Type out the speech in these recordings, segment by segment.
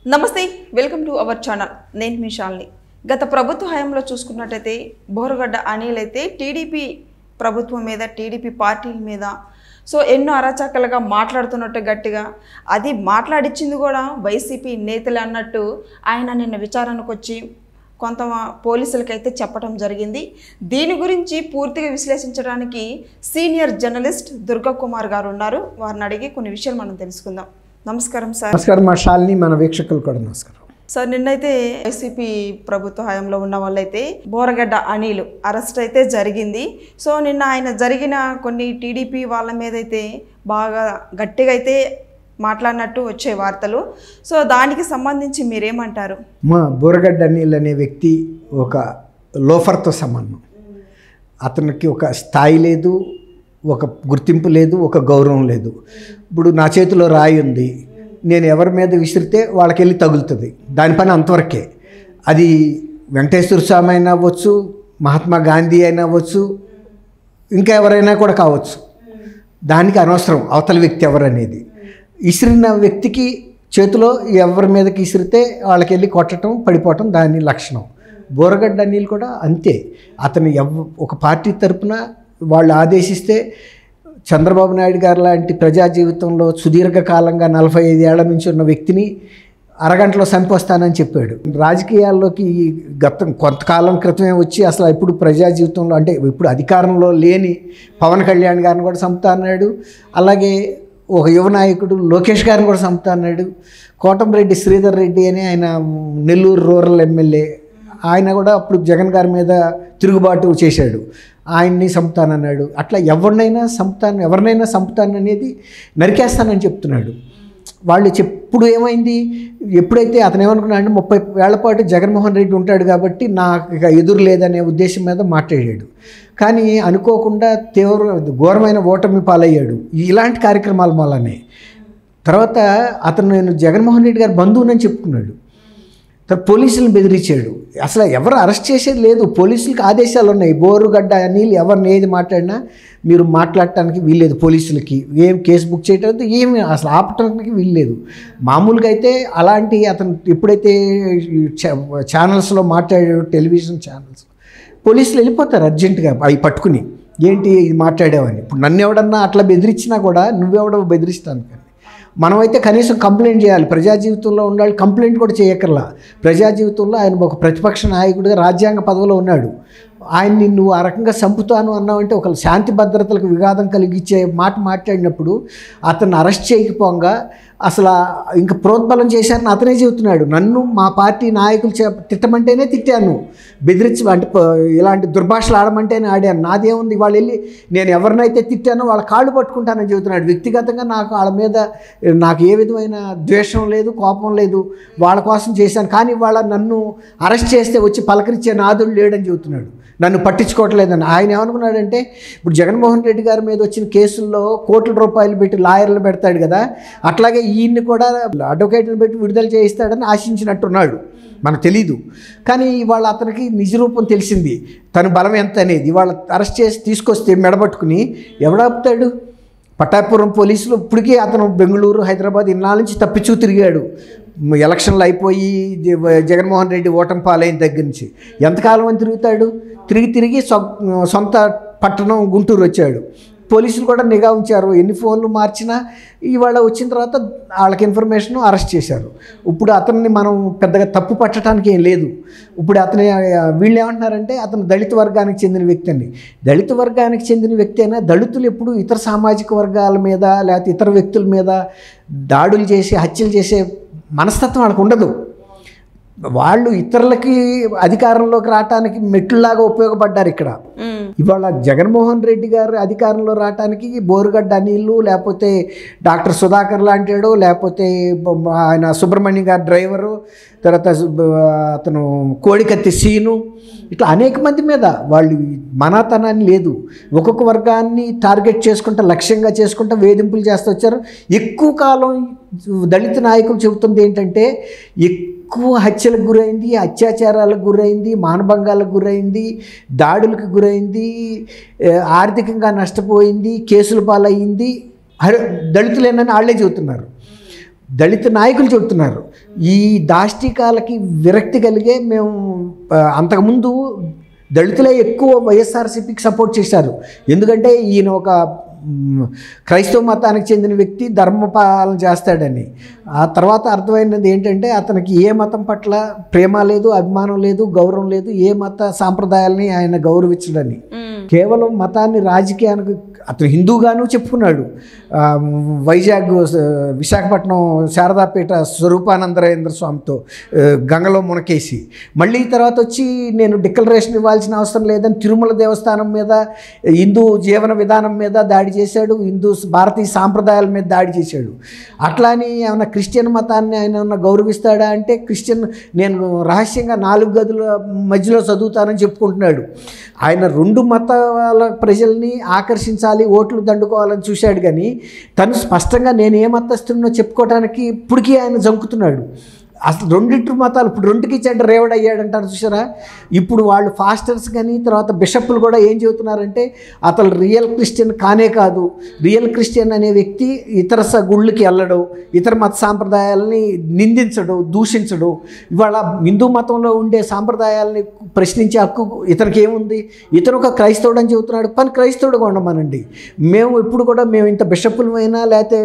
నమస్తే welcome to our channel నేను మీ శాలిని గత ప్రభుత్వ హయాంలో చూసుకున్నట్టయితే బోరగడ్డ అనిల్ అయితే టీడీపీ ప్రభుత్వం మీద టీడీపీ పార్టీల మీద సో ఎన్నో అరాచకాలుగా మాట్లాడుతున్నట్టు గట్టిగా అది మాట్లాడిచ్చింది కూడా వైసీపీ నేతలు అన్నట్టు ఆయన నిన్న విచారణకు వచ్చి కొంత పోలీసులకైతే చెప్పడం జరిగింది దీని గురించి పూర్తిగా విశ్లేషించడానికి సీనియర్ జర్నలిస్ట్ దుర్గా కుమార్ గారు ఉన్నారు వారిని అడిగి కొన్ని విషయాలు మనం తెలుసుకుందాం నమస్కారం సార్ నమస్కారం మా శాలిని మన వీక్షకులు కూడా నమస్కారం సార్ నిన్నైతే వైసీపీ ప్రభుత్వ హయాంలో ఉన్న వాళ్ళైతే బోరగడ్డ అనిల్ అరెస్ట్ అయితే జరిగింది సో నిన్న ఆయన జరిగిన కొన్ని టీడీపీ వాళ్ళ మీద అయితే బాగా గట్టిగా అయితే మాట్లాడినట్టు వచ్చే వార్తలు సో దానికి సంబంధించి మీరేమంటారు మా బురగడ్డ అనిల్ అనే వ్యక్తి ఒక లోఫర్తో సమానం అతనికి ఒక స్థాయి లేదు ఒక గుర్తింపు లేదు ఒక గౌరవం లేదు ఇప్పుడు నా చేతిలో రాయి ఉంది నేను ఎవరి మీద విసిరితే వాళ్ళకి వెళ్ళి తగులుతుంది దాని పని అంతవరకే అది వెంకటేశ్వర స్వామి అయినా అవ్వచ్చు మహాత్మా గాంధీ అయినా అవ్వచ్చు ఇంకా ఎవరైనా కూడా కావచ్చు దానికి అనవసరం అవతల వ్యక్తి ఎవరనేది ఇసిరిన వ్యక్తికి చేతిలో ఎవరి మీదకి ఇసిరితే వాళ్ళకి వెళ్ళి కొట్టడం పడిపోవటం దాని లక్షణం బోరగడ్డ అనిల్ కూడా అంతే అతను ఎవ్ ఒక పార్టీ తరపున వాళ్ళు ఆదేశిస్తే చంద్రబాబు నాయుడు గారు లాంటి ప్రజా జీవితంలో సుదీర్ఘకాలంగా నలభై ఐదు ఏళ్ల నుంచి ఉన్న వ్యక్తిని అరగంటలో చంపొస్తానని చెప్పాడు రాజకీయాల్లోకి ఈ గత కొంతకాలం క్రితమే వచ్చి అసలు ఇప్పుడు ప్రజా జీవితంలో అంటే ఇప్పుడు అధికారంలో లేని పవన్ కళ్యాణ్ గారిని కూడా చంపుతా అన్నాడు అలాగే ఒక యువ నాయకుడు లోకేష్ గారిని కూడా చంపుతా అన్నాడు కోటంరెడ్డి శ్రీధర్ రెడ్డి అని ఆయన నెల్లూరు రూరల్ ఎమ్మెల్యే ఆయన కూడా అప్పుడు జగన్ గారి మీద తిరుగుబాటు చేశాడు ఆయన్ని చంపుతానన్నాడు అట్లా ఎవరినైనా చంపుతాను ఎవరినైనా చంపుతాను అనేది నరికేస్తానని చెప్తున్నాడు వాళ్ళు చెప్పుడు ఏమైంది ఎప్పుడైతే అతను ఏమనుకున్నాడు ముప్పై వేళ్ల పాటు జగన్మోహన్ రెడ్డి ఉంటాడు కాబట్టి నాకు ఇక ఎదురు లేదనే ఉద్దేశం మీద మాట్లాడాడు కానీ అనుకోకుండా తీవ్ర ఘోరమైన ఓటమి పాలయ్యాడు ఇలాంటి కార్యక్రమాల వల్లనే తర్వాత అతను నేను జగన్మోహన్ రెడ్డి గారి బంధువునని చెప్పుకున్నాడు తర్వాత పోలీసులను బెదిరించాడు అసలు ఎవరు అరెస్ట్ చేసేది లేదు పోలీసులకు ఆదేశాలు ఉన్నాయి బోరుగడ్డ నీళ్ళు ఎవరిని ఏది మాట్లాడినా మీరు మాట్లాడటానికి వీల్లేదు పోలీసులకి ఏం కేసు బుక్ చేయడానికి ఏమి అసలు ఆపటానికి వీల్లేదు మామూలుగా అయితే అలాంటి అతను ఎప్పుడైతే ఈ ఛా- ఛానల్స్లో మాట్లాడాడు టెలివిజన్ ఛానల్స్ పోలీసులు వెళ్ళిపోతారు అర్జెంటుగా అవి పట్టుకుని ఏంటి ఇది మాట్లాడావని ఇప్పుడు నన్ను ఎవడన్నా అట్లా బెదిరించినా కూడా నువ్వెవడో బెదిరిస్తాను కానీ మనమైతే కనీసం కంప్లైంట్ చేయాలి ప్రజా జీవితంలో ఉండాలి కంప్లైంట్ కూడా చేయక్కర్లా ప్రజా జీవితంలో ఆయన ఒక ప్రతిపక్ష నాయకుడిగా రాజ్యాంగ పదవిలో ఉన్నాడు ఆయన్ని నువ్వు ఆ రకంగా చంపుతాను అన్నావంటే ఒక శాంతి భద్రతలకు విఘాతం కలిగించే మాట మాట్లాడినప్పుడు అతన్ని అరెస్ట్ చేయకపోగా అసలు ఇంకా ప్రోద్బలం చేశారని అతనే చెబుతున్నాడు నన్ను మా పార్టీ నాయకులు చే తిట్టమంటేనే తిట్టాను బెదిరించి అంటే ప- ఇలాంటి దుర్భాషలు ఆడమంటేనే ఆడాను నాదేముంది వాళ్ళు వెళ్ళి నేను ఎవరినైతే తిట్టానో వాళ్ళ కాళ్ళు పట్టుకుంటానని చెబుతున్నాడు వ్యక్తిగతంగా నాకు వాళ్ళ మీద నాకు ఏ విధమైన ద్వేషం లేదు కోపం లేదు వాళ్ళ కోసం చేశాను కానీ వాళ్ళ నన్ను అరెస్ట్ చేస్తే వచ్చి పలకరించే నాదుడు లేడని చెబుతున్నాడు నన్ను పట్టించుకోవట్లేదని ఆయన ఏమనుకున్నాడంటే ఇప్పుడు జగన్మోహన్ రెడ్డి గారి మీద వచ్చిన కేసుల్లో కోట్ల రూపాయలు పెట్టి లాయర్లు పెడతాడు కదా అట్లాగే ఈయన్ని కూడా అడ్వకేట్ని పెట్టి విడుదల చేయిస్తాడని ఆశించినట్టున్నాడు మనకు తెలీదు కానీ ఇవాళ అతనికి నిజ రూపం తెలిసింది తన బలం ఎంత అనేది ఇవాళ అరెస్ట్ చేసి తీసుకొస్తే మెడబట్టుకుని ఎవడాపుతాడు పట్టాపురం పోలీసులు ఇప్పటికీ అతను బెంగళూరు హైదరాబాద్ ఇన్నాళ్ళ నుంచి తప్పిచూ తిరిగాడు మ- ఎలక్షన్లు అయిపోయి జ- జగన్మోహన్ రెడ్డి ఓటమి పాలైన దగ్గర నుంచి ఎంతకాలం అని తిరుగుతాడు తిరిగి తిరిగి సొ- సొంత పట్టణం గుంటూరు వచ్చాడు పోలీసులు కూడా నిఘా ఉంచారు ఎన్ని ఫోన్లు మార్చినా ఇవాళ వచ్చిన తర్వాత వాళ్ళకి ఇన్ఫర్మేషన్ అరెస్ట్ చేశారు ఇప్పుడు అతన్ని మనం పెద్దగా తప్పు పట్టడానికి ఏం లేదు ఇప్పుడు అతని వీళ్ళు ఏమంటున్నారంటే అతను దళిత వర్గానికి చెందిన వ్యక్తి అండి దళిత వర్గానికి చెందిన వ్యక్తి అయినా దళితులు ఎప్పుడు ఇతర సామాజిక వర్గాల మీద లేకపోతే ఇతర వ్యక్తుల మీద దాడులు చేసి హత్యలు చేసే మనస్తత్వం వాళ్ళకు ఉండదు వాళ్ళు ఇతరులకి అధికారంలోకి రావటానికి మెట్లులాగా ఉపయోగపడ్డారు ఇక్కడ మ్మ్. ఇవాళ జగన్మోహన్ రెడ్డి గారు అధికారంలో రావటానికి బోరుగడ్డ అనిల్లు లేకపోతే డాక్టర్ సుధాకర్ లాంటివాడు లేకపోతే బ- ఆయన సుబ్రహ్మణ్యం గారి డ్రైవరు తర్వాత సు- అతను కోడికత్తి సీను ఇట్లా అనేక మంది మీద వాళ్ళు మనాతనాన్ని లేదు ఒక్కొక్క వర్గాన్ని టార్గెట్ చేసుకుంటా లక్ష్యంగా చేసుకుంటా వేధింపులు చేస్తూ వచ్చారు ఎక్కువ కాలం దళిత నాయకులు చెబుతుంది ఏంటంటే ఎక్కువ హత్యలకు గురైంది అత్యాచారాలకు గురైంది మానభంగాలకు గురైంది దాడులకు గురైంది ఏ, ఆర్థికంగా నష్టపోయింది కేసుల పాలయ్యింది హరి- దళితులేనని వాళ్ళే చెబుతున్నారు దళిత నాయకులు చెబుతున్నారు ఈ దాష్టికాలకి విరక్తి కలిగే మేము ఆ, అంతకుముందు దళితులే ఎక్కువ వైఎస్ఆర్సీపీకి సపోర్ట్ చేశారు ఎందుకంటే ఈయన ఒక మ్, క్రైస్తవ మతానికి చెందిన వ్యక్తి ధర్మపాలన చేస్తాడని ఆ తర్వాత అర్థమైనది ఏంటంటే అతనికి ఏ మతం పట్ల ప్రేమ లేదు అభిమానం లేదు గౌరవం లేదు ఏ మత సాంప్రదాయాల్ని ఆయన గౌరవించడని మ్మ్. కేవలం మతాన్ని రాజకీయానికి అతను హిందూగాను చెప్పుకున్నాడు ఆ, వైజాగ్ స- విశాఖపట్నం శారదాపేట స్వరూపానందరేంద్ర స్వామితో ఆ, గంగలో మునకేసి మళ్ళీ తర్వాత వచ్చి నేను డిక్లరేషన్ ఇవ్వాల్సిన అవసరం లేదని తిరుమల దేవస్థానం మీద హిందూ జీవన విధానం మీద దాడి చేశాడు హిందూ భారతీయ సాంప్రదాయాల మీద దాడి చేశాడు అట్లా అని ఏమన్నా క్రిస్టియన్ మతాన్ని ఆయన ఏమన్నా గౌరవిస్తాడా అంటే క్రిస్టియన్ నేను రహస్యంగా నాలుగు గదుల మధ్యలో చదువుతానని చెప్పుకుంటున్నాడు ఆయన రెండు మతాల ప్రజల్ని ఆకర్షించాలి ఓట్లు దండుకోవాలని చూశాడు కానీ తను స్పష్టంగా నేను ఏ మతస్థున్నో చెప్పుకోవడానికి ఇప్పటికీ ఆయన జంకుతున్నాడు అసలు రెండింటి మతాలు ఇప్పుడు రెండుకి చెడ్డ రేవడ్ అయ్యాడంటారు చూసారా ఇప్పుడు వాళ్ళు ఫాస్టర్స్ కానీ తర్వాత బిషప్లు కూడా ఏం చెబుతున్నారంటే అతను రియల్ క్రిస్టియన్ కానే కాదు రియల్ క్రిస్టియన్ అనే వ్యక్తి ఇతర స గుళ్ళకి వెళ్ళడు ఇతర మత సాంప్రదాయాలని నిందించడు దూషించడు ఇవాళ హిందూ మతంలో ఉండే సాంప్రదాయాలని ప్రశ్నించే హక్కు ఇతనికి ఏముంది ఇతను ఒక క్రైస్తవుడు అని చెబుతున్నాడు పని క్రైస్తవుడుగా ఉండమనండి మేము ఎప్పుడు కూడా మేము ఇంత బిషప్పులమైనా లేకపోతే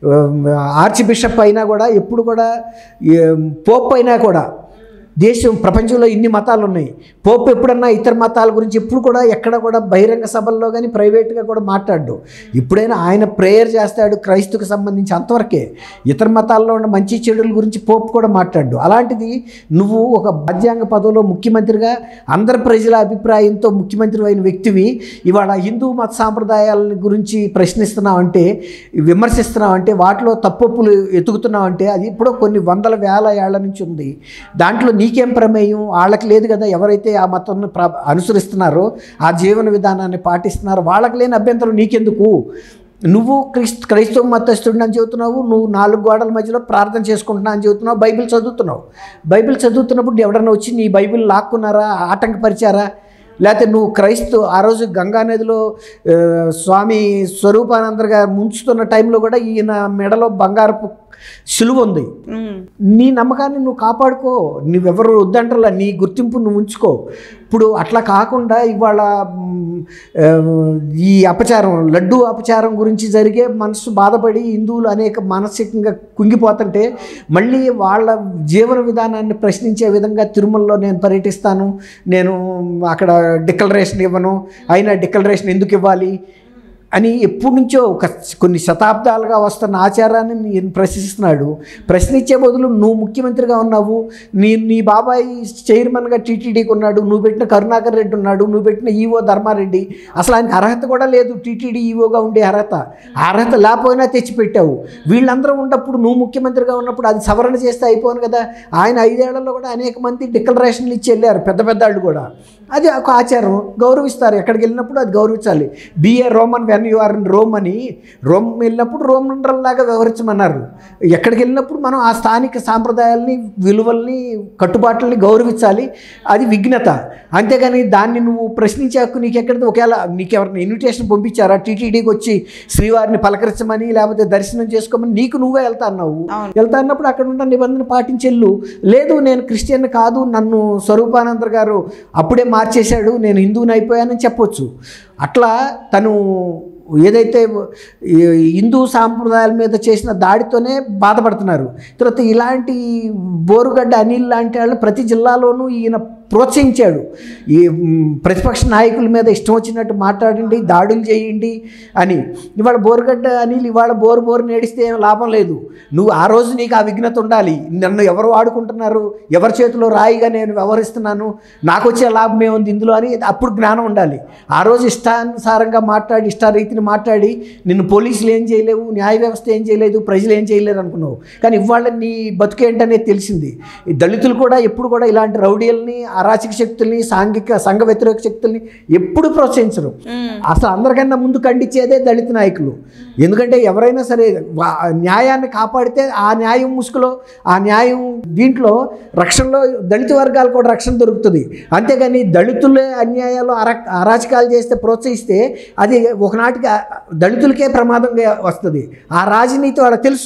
ఆర్చ్ బిషప్ అయినా కూడా ఎప్పుడు కూడా ఏ, పోప్ అయినా కూడా దేశం ప్రపంచంలో ఇన్ని మతాలు ఉన్నాయి పోప్ ఎప్పుడన్నా ఇతర మతాల గురించి ఎప్పుడు కూడా ఎక్కడ కూడా బహిరంగ సభల్లో కానీ ప్రైవేట్గా కూడా మాట్లాడు ఇప్పుడైనా ఆయన ప్రేయర్ చేస్తాడు క్రైస్తుకు సంబంధించి అంతవరకే ఇతర మతాల్లో ఉన్న మంచి చెడుల గురించి పోప్ కూడా మాట్లాడు అలాంటిది నువ్వు ఒక రాజ్యాంగ పదవిలో ముఖ్యమంత్రిగా అందరి ప్రజల అభిప్రాయంతో ముఖ్యమంత్రి అయిన వ్యక్తివి ఇవాళ హిందూ మత సాంప్రదాయాల గురించి ప్రశ్నిస్తున్నావు అంటే విమర్శిస్తున్నావు అంటే వాటిలో తప్పొప్పులు ఎతుకుతున్నావు అంటే అది ఇప్పుడు కొన్ని వందల వేల ఏళ్ల నుంచి ఉంది దాంట్లో నీకేం ప్రమేయం వాళ్ళకి లేదు కదా ఎవరైతే ఆ మతాన్ని ప్ర అనుసరిస్తున్నారో ఆ జీవన విధానాన్ని పాటిస్తున్నారో వాళ్ళకి లేని అభ్యంతరం నీకెందుకు నువ్వు క్రిస్ క్రైస్తవ మతస్థుడిని అని చెబుతున్నావు నువ్వు నాలుగు గోడల మధ్యలో ప్రార్థన చేసుకుంటున్నా అని చెబుతున్నావు బైబిల్ చదువుతున్నావు బైబిల్ చదువుతున్నప్పుడు ఎవడన్నా వచ్చి నీ బైబిల్ లాక్కున్నారా ఆటంకపరిచారా లేకపోతే నువ్వు క్రైస్తవ ఆ రోజు గంగా నదిలో ఆ, స్వామి స్వరూపానందర్ గారు ముంచుతున్న టైంలో కూడా ఈయన మెడలో బంగారపు సులువు ఉంది మ్మ్. నీ నమ్మకాన్ని నువ్వు కాపాడుకో నువ్వెవరు వద్దంటారా నీ గుర్తింపు నువ్వు ఉంచుకో ఇప్పుడు అట్లా కాకుండా ఇవాళ మ్, ఆ, ఈ అపచారం లడ్డు అపచారం గురించి జరిగే మనసు బాధపడి హిందువులు అనేక మానసికంగా కుంగిపోతుంటే మళ్ళీ వాళ్ళ జీవన విధానాన్ని ప్రశ్నించే విధంగా తిరుమలలో నేను పర్యటిస్తాను నేను అక్కడ డిక్లరేషన్ ఇవ్వను అయినా డిక్లరేషన్ ఎందుకు ఇవ్వాలి అని ఎప్పటి నుంచో ఒక కొన్ని శతాబ్దాలుగా వస్తున్న ఆచారాన్ని నేను ప్రశ్నిస్తున్నాడు ప్రశ్నించే బదులు నువ్వు ముఖ్యమంత్రిగా ఉన్నావు నీ నీ బాబాయ్ చైర్మన్గా టీటీడీకి ఉన్నాడు నువ్వు పెట్టిన కరుణాకర్ రెడ్డి ఉన్నాడు నువ్వు పెట్టిన ఈవో ధర్మారెడ్డి అసలు ఆయనకి అర్హత కూడా లేదు టీటీడీ ఈవోగా ఉండే అర్హత ఆ అర్హత లేకపోయినా తెచ్చిపెట్టావు వీళ్ళందరూ ఉన్నప్పుడు నువ్వు ముఖ్యమంత్రిగా ఉన్నప్పుడు అది సవరణ చేస్తే అయిపోను కదా ఆయన ఐదేళ్లలో కూడా అనేక మంది డిక్లరేషన్లు ఇచ్చి వెళ్ళారు పెద్ద పెద్దాళ్ళు కూడా అది ఒక ఆచారం గౌరవిస్తారు ఎక్కడికి వెళ్ళినప్పుడు అది గౌరవించాలి be a Roman when you are in Rome అని రోమ్ వెళ్ళినప్పుడు రోమన్ లాగా వ్యవహరించమన్నారు ఎక్కడికి వెళ్ళినప్పుడు మనం ఆ స్థానిక సాంప్రదాయాల్ని విలువల్ని కట్టుబాట్లని గౌరవించాలి అది విఘ్నత అంతేగాని దాన్ని నువ్వు ప్రశ్నించే హక్కు నీకు ఎక్కడ ఒకవేళ నీకు ఎవరిని ఇన్విటేషన్ పంపించారా టీటీడీకి వచ్చి శ్రీవారిని పలకరించమని లేకపోతే దర్శనం చేసుకోమని నీకు నువ్వే వెళ్తా అన్నావు అవును. వెళ్తా అన్నప్పుడు అక్కడ ఉన్న నిబంధన పాటించెళ్ళు లేదు నేను క్రిస్టియన్ కాదు నన్ను స్వరూపానందర్ గారు అప్పుడే మార్చేశాడు నేను హిందువుని అయిపోయానని చెప్పొచ్చు అట్లా తను ఏదైతే ఈ హిందూ సాంప్రదాయాల మీద చేసిన దాడితోనే బాధపడుతున్నారు తర్వాత ఇలాంటి బోరుగడ్డ అనిల్ లాంటి వాళ్ళు ప్రతి జిల్లాలోనూ ఈయన ప్రోత్సహించాడు ఈ మ్, ప్రతిపక్ష నాయకుల మీద ఇష్టం వచ్చినట్టు మాట్లాడండి దాడులు చేయండి అని ఇవాళ బోరుగడ్డ అనిల్ ఇవాళ బోరు బోరు నేడిస్తే ఏం లాభం లేదు నువ్వు ఆ రోజు నీకు ఆ విఘ్నత ఉండాలి నన్ను ఎవరు వాడుకుంటున్నారు ఎవరి చేతిలో రాయిగా నేను వ్యవహరిస్తున్నాను నాకు వచ్చే లాభం ఏముంది ఇందులో అని అప్పుడు జ్ఞానం ఉండాలి ఆ రోజు ఇష్టానుసారంగా మాట్లాడి ఇష్టారీతిని మాట్లాడి నిన్ను పోలీసులు ఏం చేయలేవు న్యాయ వ్యవస్థ ఏం చేయలేదు ప్రజలు ఏం చేయలేరు అనుకున్నావు కానీ ఇవాళ నీ బతుకేంటనేది తెలిసింది ఈ దళితులు కూడా ఎప్పుడు కూడా ఇలాంటి రౌడీల్ని అరాచక శక్తుల్ని సాంఘిక సంఘ వ్యతిరేక శక్తుల్ని ఎప్పుడు ప్రోత్సహించరు మ్మ్. అసలు అందరికన్నా ముందు ఖండించేదే దళిత నాయకులు ఎందుకంటే ఎవరైనా సరే వా- న్యాయాన్ని కాపాడితే ఆ న్యాయం ముసుగులో ఆ న్యాయం దీంట్లో రక్షణలో దళిత వర్గాలు కూడా రక్షణ దొరుకుతుంది అంతేగాని దళితులే అన్యాయాలు అర అరాచకాలు చేస్తే ప్రోత్సహిస్తే అది ఒకనాటికి ఆ దళితులకే ప్రమాదంగా వస్తుంది ఆ రాజనీతి వాళ్ళకి తెలుసు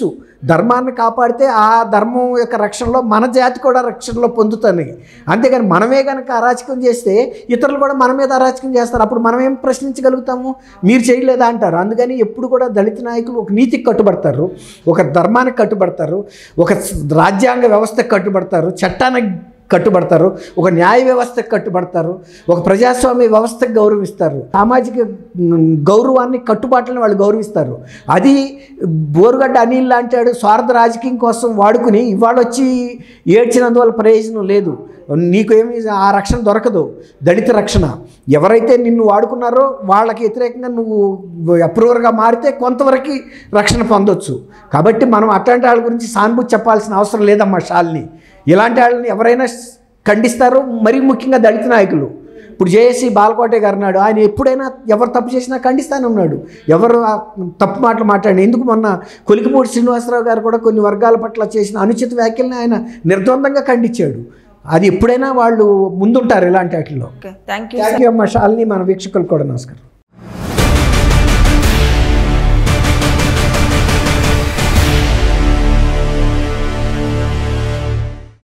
ధర్మాన్ని కాపాడితే ఆ ధర్మం యొక్క రక్షణలో మన జాతి కూడా రక్షణలో పొందుతుంది అంతేగాని మనమే కనుక అరాచకం చేస్తే ఇతరులు కూడా మన మీద అరాచకం చేస్తారు అప్పుడు మనం ఏం ప్రశ్నించగలుగుతాము మీరు చేయలేదా అంటారు అందుకని ఎప్పుడు కూడా దళిత నాయకులు ఒక నీతికి కట్టుబడతారు ఒక ధర్మానికి కట్టుబడతారు ఒక రాజ్యాంగ వ్యవస్థకు కట్టుబడతారు చట్టానికి కట్టుబడతారు ఒక న్యాయ వ్యవస్థకు కట్టుబడతారు ఒక ప్రజాస్వామ్య వ్యవస్థకు గౌరవిస్తారు సామాజిక మ్, గౌరవాన్ని కట్టుబాట్లను వాళ్ళు గౌరవిస్తారు అది బోరుగడ్డ అనిల్ అంటాడు స్వార్థ రాజకీయం కోసం వాడుకుని ఇవాళ వచ్చి ఏడ్చినందువల్ల ప్రయోజనం లేదు నీకు ఏమి ఆ రక్షణ దొరకదు దళిత రక్షణ ఎవరైతే నిన్ను వాడుకున్నారో వాళ్ళకి వ్యతిరేకంగా నువ్వు అప్రూవర్గా మారితే కొంతవరకు రక్షణ పొందొచ్చు కాబట్టి మనం అట్లాంటి వాళ్ళ గురించి సానుభూతి చెప్పాల్సిన అవసరం లేదమ్మా షాల్ని ఇలాంటి వాళ్ళని ఎవరైనా ఖండిస్తారు మరీ ముఖ్యంగా దళిత నాయకులు ఇప్పుడు జేఏసీ బాలకోటే గారు ఉన్నాడు ఆయన ఎప్పుడైనా ఎవరు తప్పు చేసినా ఖండిస్తానే ఉన్నాడు ఎవరు ఆ తప్పు మాటలు మాట్లాడి ఎందుకు మొన్న కొలికిపూడి శ్రీనివాసరావు గారు కూడా కొన్ని వర్గాల పట్ల చేసిన అనుచిత వ్యాఖ్యల్ని ఆయన నిర్ద్వందంగా ఖండించాడు అది ఎప్పుడైనా వాళ్ళు ముందుంటారు ఇలాంటి వాటిల్లో okay thank you thank you అమ్మ షాలిని మన వీక్షకులు కూడా నమస్కారం